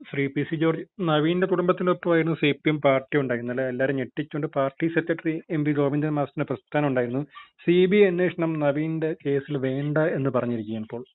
Shri P C George നവീന്റെ കുടുംബത്തിനൊപ്പമായിരുന്നു C P M party ഉണ്ടായിരുന്നത് അല്ലെ എല്ലാവരും ഞെട്ടിച്ചുകൊണ്ട് party secretary M P Govindan മാസ്റ്ററിന്റെ പ്രസ്ഥാനം ഉണ്ടായിരുന്നു സി ബി ഐ അന്വേഷണം നവീന്റെ കേസിൽ വേണ്ട എന്ന് പറഞ്ഞിരിക്കുകയാണ് ഇപ്പോൾ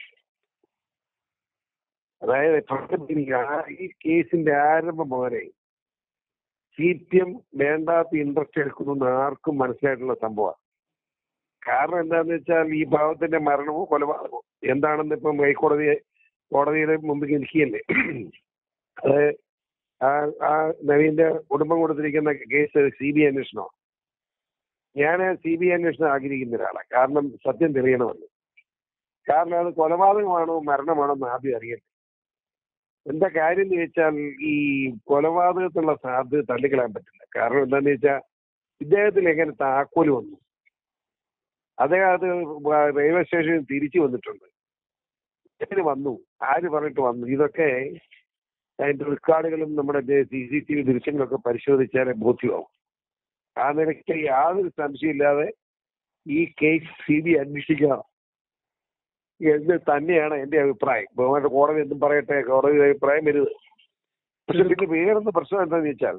അതായത് പ്രകൃതി ആ- ഈ കേസിന്റെ ആരംഭം മുതലേ സി പി എം വേണ്ടാത്ത ഇൻട്രസ്റ്റ് എടുക്കുന്നു ആർക്കും മനസ്സിലായിട്ടുള്ള സംഭവമാണ് കാരണം എന്താന്ന് വെച്ചാൽ ഈ ഭാവത്തിന്റെ മരണമോ കൊലപാതകമോ എന്താണെന്ന് ഇപ്പം ഹൈക്കോടതി കോടതിയുടെ മുമ്പിൽ ഇരിക്കുകയല്ലേ അത് ആ ആ നവീന്റെ കുടുംബം കൊടുത്തിരിക്കുന്ന കേസ് സി ബി ഐ അന്വേഷണമാണ് ഞാൻ സി ബി ഐ അന്വേഷണം ആഗ്രഹിക്കുന്ന ഒരാളാണ് കാരണം സത്യം തെളിയണമെന്ന് കാരണം അത് കൊലപാതകമാണോ മരണമാണോ എന്ന് ആദ്യം അറിയട്ടെ എന്താ കാര്യം എന്ന് ചോദിച്ചാൽ ഈ കൊലപാതകത്തിലുള്ള സാധ്യത തള്ളിക്കളയാൻ പറ്റില്ല കാരണം എന്താന്ന് വെച്ചാൽ ഇദ്ദേഹത്തിന് എങ്ങനെ താക്കോല് വന്നു അദ്ദേഹം അത് റെയിൽവേ സ്റ്റേഷനിൽ തിരിച്ചു വന്നിട്ടുണ്ട് എങ്ങനെ വന്നു ആര് പറഞ്ഞിട്ട് വന്നു ഇതൊക്കെ അതിന്റെ റെക്കോർഡുകളും നമ്മുടെ സി സി ടി വി ദൃശ്യങ്ങളൊക്കെ പരിശോധിച്ചാലേ ബോധ്യമാവും ആ നിലയ്ക്ക് യാതൊരു സംശയമില്ലാതെ ഈ കേസ് സി ബി അന്വേഷിക്കണം എന്ന് തന്നെയാണ് എന്റെ അഭിപ്രായം ബഹുമാനപ്പെട്ട കോടതി എന്തും പറയട്ടെ കോടതി അഭിപ്രായം വരുത് പക്ഷെ പിന്നെ വേറൊന്ന് പ്രശ്നം എന്താണെന്ന് വെച്ചാൽ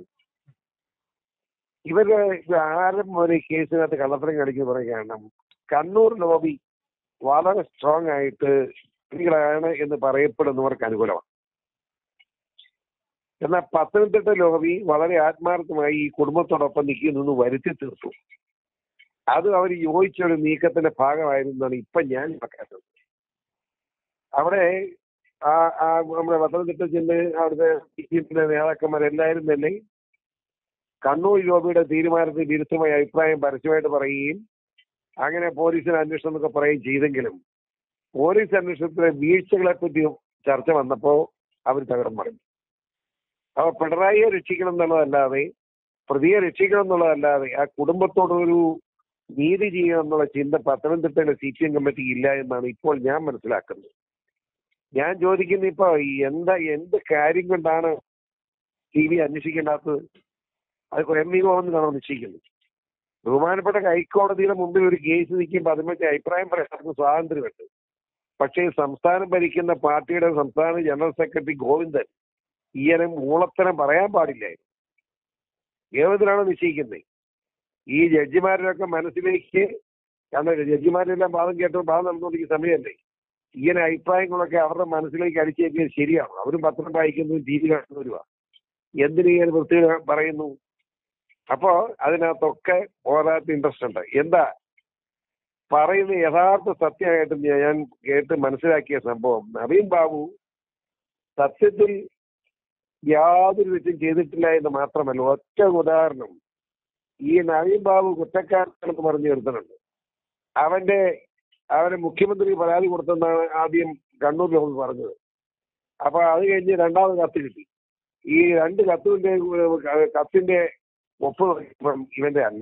ഇവര് ആരും ഒരു കേസിനകത്ത് കള്ളത്തരം കാണിക്കുന്ന പറയുകയാണ് കണ്ണൂർ ലോബി വളരെ സ്ട്രോങ് ആയിട്ട് സ്ത്രീകളാണ് എന്ന് പറയപ്പെടുന്നവർക്ക് അനുകൂലമാണ് എന്നാൽ പത്തനംതിട്ട ലോബി വളരെ ആത്മാർത്ഥമായി ഈ കുടുംബത്തോടൊപ്പം നിൽക്കുന്നു വരുത്തി തീർത്തു അത് അവർ യോജിച്ച ഒരു നീക്കത്തിന്റെ ഭാഗമായിരുന്നു എന്നാണ് ഇപ്പൊ ഞാൻ കണക്കാക്കുന്നത് അവിടെ ആ ആ നമ്മുടെ പത്തനംതിട്ട ജില്ല അവിടുത്തെ സിപിഎമ്മിന്റെ നേതാക്കന്മാരെല്ലാവരും തന്നെ കണ്ണൂർ ലോബിയുടെ തീരുമാനത്തിന് വിരുദ്ധമായ അഭിപ്രായം പരസ്യമായിട്ട് പറയുകയും അങ്ങനെ പോലീസിന് അന്വേഷണം എന്നൊക്കെ പറയുകയും ചെയ്തെങ്കിലും പോലീസ് അന്വേഷണത്തിലെ വീഴ്ചകളെ പറ്റി ചർച്ച വന്നപ്പോ അവർ തകരം പറഞ്ഞു അപ്പൊ പിണറായിയെ രക്ഷിക്കണം എന്നുള്ളതല്ലാതെ പ്രതിയെ രക്ഷിക്കണം എന്നുള്ളതല്ലാതെ ആ കുടുംബത്തോടൊരു നീതി ചെയ്യണം എന്നുള്ള ചിന്ത പത്തനംതിട്ടയിലെ സി പി എം കമ്മിറ്റി ഇല്ല എന്നാണ് ഇപ്പോൾ ഞാൻ മനസ്സിലാക്കുന്നത് ഞാൻ ചോദിക്കുന്ന ഇപ്പൊ ഈ എന്താ എന്ത് കാര്യം കൊണ്ടാണ് ടി വി അന്വേഷിക്കേണ്ടാത്തത് അത് എം വി ഗോവെന്നാണോ നിശ്ചയിക്കുന്നത് ബഹുമാനപ്പെട്ട ഹൈക്കോടതിയുടെ മുമ്പിൽ ഒരു കേസ് നിൽക്കുമ്പോൾ അതിനെപ്പറ്റി അഭിപ്രായം പറയാൻ സ്വാതന്ത്ര്യമുണ്ട് പക്ഷേ സംസ്ഥാനം ഭരിക്കുന്ന പാർട്ടിയുടെ സംസ്ഥാന ജനറൽ സെക്രട്ടറി ഗോവിന്ദൻ ഈയനെ മൂളത്തരം പറയാൻ പാടില്ലായിരുന്നു ഏതിനാണ് നിശ്ചയിക്കുന്നത് ഈ ജഡ്ജിമാരുടെയൊക്കെ മനസ്സിലേക്ക് കാരണം ജഡ്ജിമാരെല്ലാം വാദം കേട്ടോ വാദം നടന്നുകൊണ്ടിരിക്കുന്ന സമയമല്ലേ ഇങ്ങനെ അഭിപ്രായങ്ങളൊക്കെ അവരുടെ മനസ്സിലേക്ക് അടിച്ചേക്കിയത് ശരിയാണ് അവരും പത്രം വായിക്കുന്നതും ടി വി കാണുന്നവരുവാ എന്തിനു ഇങ്ങനെ വൃത്തി പറയുന്നു അപ്പോ അതിനകത്തൊക്കെ പോരാത്ത ഇൻട്രസ്റ്റ് ഉണ്ട് എന്താ പറയുന്ന യഥാർത്ഥ സത്യമായിട്ട് ഞാൻ കേട്ട് മനസ്സിലാക്കിയ സംഭവം നവീൻ ബാബു സത്യത്തിൽ യാതൊരു തെറ്റും ചെയ്തിട്ടില്ല എന്ന് മാത്രമല്ല ഒറ്റ ഉദാഹരണം ഈ നവീൻ ബാബു കുറ്റക്കാരനെന്ന് പറഞ്ഞു നിർത്തുന്നുണ്ട് അവന്റെ അവന് മുഖ്യമന്ത്രി പരാതി കൊടുത്തെന്നാണ് ആദ്യം കണ്ണൂർ ലോബി പറഞ്ഞത് അപ്പൊ അത് കഴിഞ്ഞ് രണ്ടാമത് കത്ത് കിട്ടി ഈ രണ്ട് കത്തിന്റെ കത്തിന്റെ ഒപ്പ് നോക്കിയപ്പം ഇവന്റെ അല്ല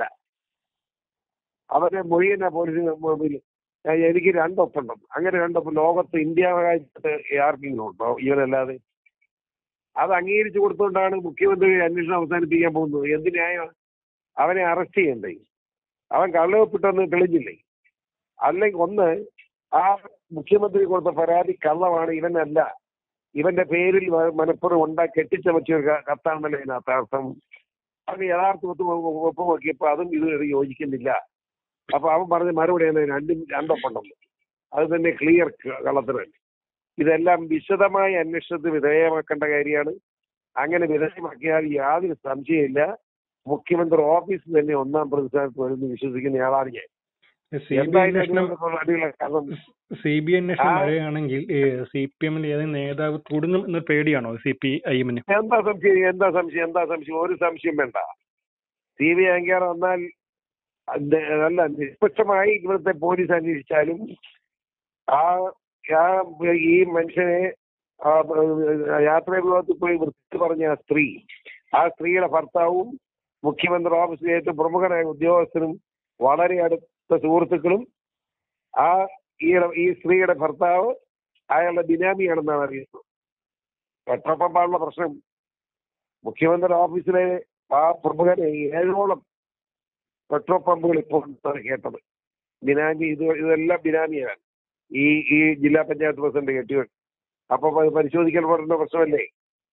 അവന്റെ മൊഴി തന്നെ പോലീസിന് മുമ്പിൽ എനിക്ക് രണ്ടൊപ്പുണ്ട് അങ്ങനെ രണ്ടൊപ്പം ലോകത്ത് ഇന്ത്യ രാജ്യത്ത് ആർക്കെങ്കിലും ഉണ്ടോ ഇവനല്ലാതെ അത് അംഗീകരിച്ചു കൊടുത്തുകൊണ്ടാണ് മുഖ്യമന്ത്രി അന്വേഷണം അവസാനിപ്പിക്കാൻ പോകുന്നത് എന്ത് ന്യായം അവനെ അറസ്റ്റ് ചെയ്യണ്ടേ അവൻ കള്ളവപ്പെട്ടെന്ന് തെളിഞ്ഞില്ലേ അല്ലെങ്കിൽ ഒന്ന് ആ മുഖ്യമന്ത്രി കൊടുത്ത പരാതി കള്ളമാണ് ഇവനല്ല ഇവന്റെ പേരിൽ മനപ്പുറം ഉണ്ടാക്കി കെട്ടിച്ചമച്ച ഒരു കത്താണല്ലോ ഇതിനകത്ത് അർത്ഥം അത് യഥാർത്ഥ ഒത്ത് ഒപ്പ് നോക്കിയപ്പോ അതും ഇത് യോജിക്കുന്നില്ല അപ്പൊ അവൻ പറഞ്ഞ മറുപടിയാണ് രണ്ടും രണ്ടൊപ്പുണ്ടെന്ന് അത് തന്നെ ക്ലിയർ കള്ളത്തരല്ല ഇതെല്ലാം വിശദമായ അന്വേഷണത്തിന് വിധേയമാക്കേണ്ട കാര്യമാണ് അങ്ങനെ വിധേയമാക്കിയാൽ യാതൊരു സംശയമില്ല മുഖ്യമന്ത്രി ഓഫീസിൽ തന്നെ ഒന്നാം പ്രതിസ്ഥാനത്ത് വരുമെന്ന് വിശ്വസിക്കുന്നയാളാണ് ഞാൻ സി ബി എന്തായാലും അന്വേഷണം അതിനുള്ള അടിയുള്ള കാരണം സി ബി അന്വേഷണം ആ- വരികയാണെങ്കിൽ സി പി എമ്മിന്റെ ഏതെങ്കിലും നേതാവ് കുടുങ്ങും എന്ന പേടിയാണോ സി പി ഐ എമ്മിന് എന്താ സംശയം എന്താ സംശയം എന്താ സംശയം ഒരു സംശയം വേണ്ട സി ബി അംഗീകാർ വന്നാൽ അത് അല്ല നിഷ്പക്ഷമായി ഇവിടുത്തെ പോലീസ് അന്വേഷിച്ചാലും ആ ആ ഈ മനുഷ്യനെ ആ യാത്രാ വിഭാഗത്തിൽ പോയി വൃത്തി പറഞ്ഞ ആ സ്ത്രീ ആ സ്ത്രീയുടെ ഭർത്താവും മുഖ്യമന്ത്രി ഓഫീസിലെ ഏറ്റവും പ്രമുഖനായ ഉദ്യോഗസ്ഥനും വളരെ അടുത്ത സുഹൃത്തുക്കളും ആ ഈ ഈ സ്ത്രീയുടെ ഭർത്താവ് അയാളുടെ ബിനാമിയാണെന്നാണ് അറിയുന്നത് പെട്രോൾ പാടുള്ള പ്രശ്നം മുഖ്യമന്ത്രി ഓഫീസിലെ ആ പ്രമുഖരെ ഏഴോളം പെട്രോൾ പമ്പുകൾ ഇപ്പോൾ ഉണ്ടെന്നാണ് കേട്ടത് ബിനാമി ഇത് ഇതെല്ലാം ബിനാമിയാണ് ഈ ഈ ജില്ലാ പഞ്ചായത്ത് പ്രസിഡന്റ് കെട്ടിയവൻ അപ്പൊ അത് പരിശോധിക്കാൻ പറയുന്ന പ്രശ്നമല്ലേ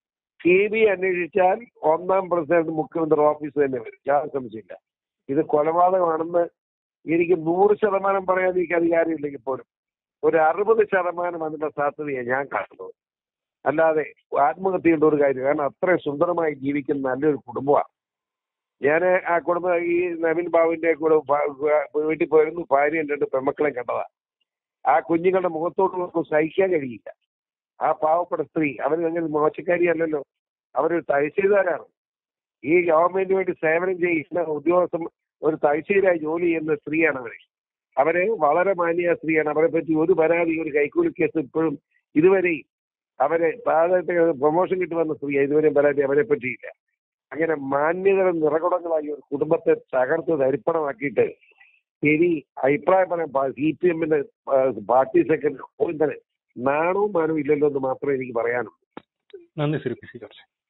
സി ബി അന്വേഷിച്ചാൽ ഒന്നാം പ്രസിഡന്റ് മുഖ്യമന്ത്രി ഓഫീസ് തന്നെ വരും യാതൊരു സംശയമില്ല ഇത് കൊലപാതകമാണെന്ന് എനിക്ക് നൂറ് ശതമാനം പറയാൻ എനിക്ക് അധികാരമില്ലെങ്കിൽ പോലും ഒരു അറുപത് ശതമാനം അതിന്റെ സാധ്യതയാണ് ഞാൻ കാണുന്നത് അല്ലാതെ ആത്മഹത്യ ചെയ്യേണ്ട ഒരു കാര്യം കാരണം അത്രയും സുന്ദരമായി ജീവിക്കുന്ന നല്ലൊരു കുടുംബമാണ് ഞാൻ ആ കുടുംബം ഈ നവീൻ ബാബുവിന്റെ കൂടെ ഭ- ഭ- വീട്ടിൽ പോയിരുന്നു ഭാര്യയും രണ്ട് പെമ്മക്കളെ കണ്ടതാ ആ കുഞ്ഞുങ്ങളുടെ മുഖത്തോട്ട് നോക്കും സഹിക്കാൻ കഴിയില്ല ആ പാവപ്പെട്ട സ്ത്രീ അവർ അങ്ങനെ മോശക്കാരിയല്ലല്ലോ അവരൊരു തഹസീൽദാരാണ് ഈ ഗവൺമെന്റിന് വേണ്ടി സേവനം ചെയ്യുന്ന ഉദ്യോഗസ്ഥൻ ഒരു തഹസീലായി ജോലി ചെയ്യുന്ന സ്ത്രീയാണ് അവര് അവര് വളരെ മാന്യ സ്ത്രീയാണ് അവരെ പറ്റി ഒരു പരാതി ഒരു കൈക്കൂലി കേസ് ഇപ്പോഴും ഇതുവരെയും അവരെ താഴെ പ്രൊമോഷൻ കിട്ടി വന്ന സ്ത്രീ ഇതുവരെയും പരാതി അവരെ പറ്റിയില്ല അങ്ങനെ മാന്യതകളും നിറകുടങ്ങളായി ഒരു കുടുംബത്തെ തകർത്ത് ധരിപ്പണമാക്കിയിട്ട് ഇനി അഭിപ്രായം പറയാൻ സി പി എമ്മിന്റെ പാർട്ടി സെക്രട്ടറി നാണവും മാനവും ഇല്ലല്ലോ എന്ന് മാത്രമേ എനിക്ക് പറയാനുള്ളൂ നന്ദി ശ്രീ പി സി ജോർജ്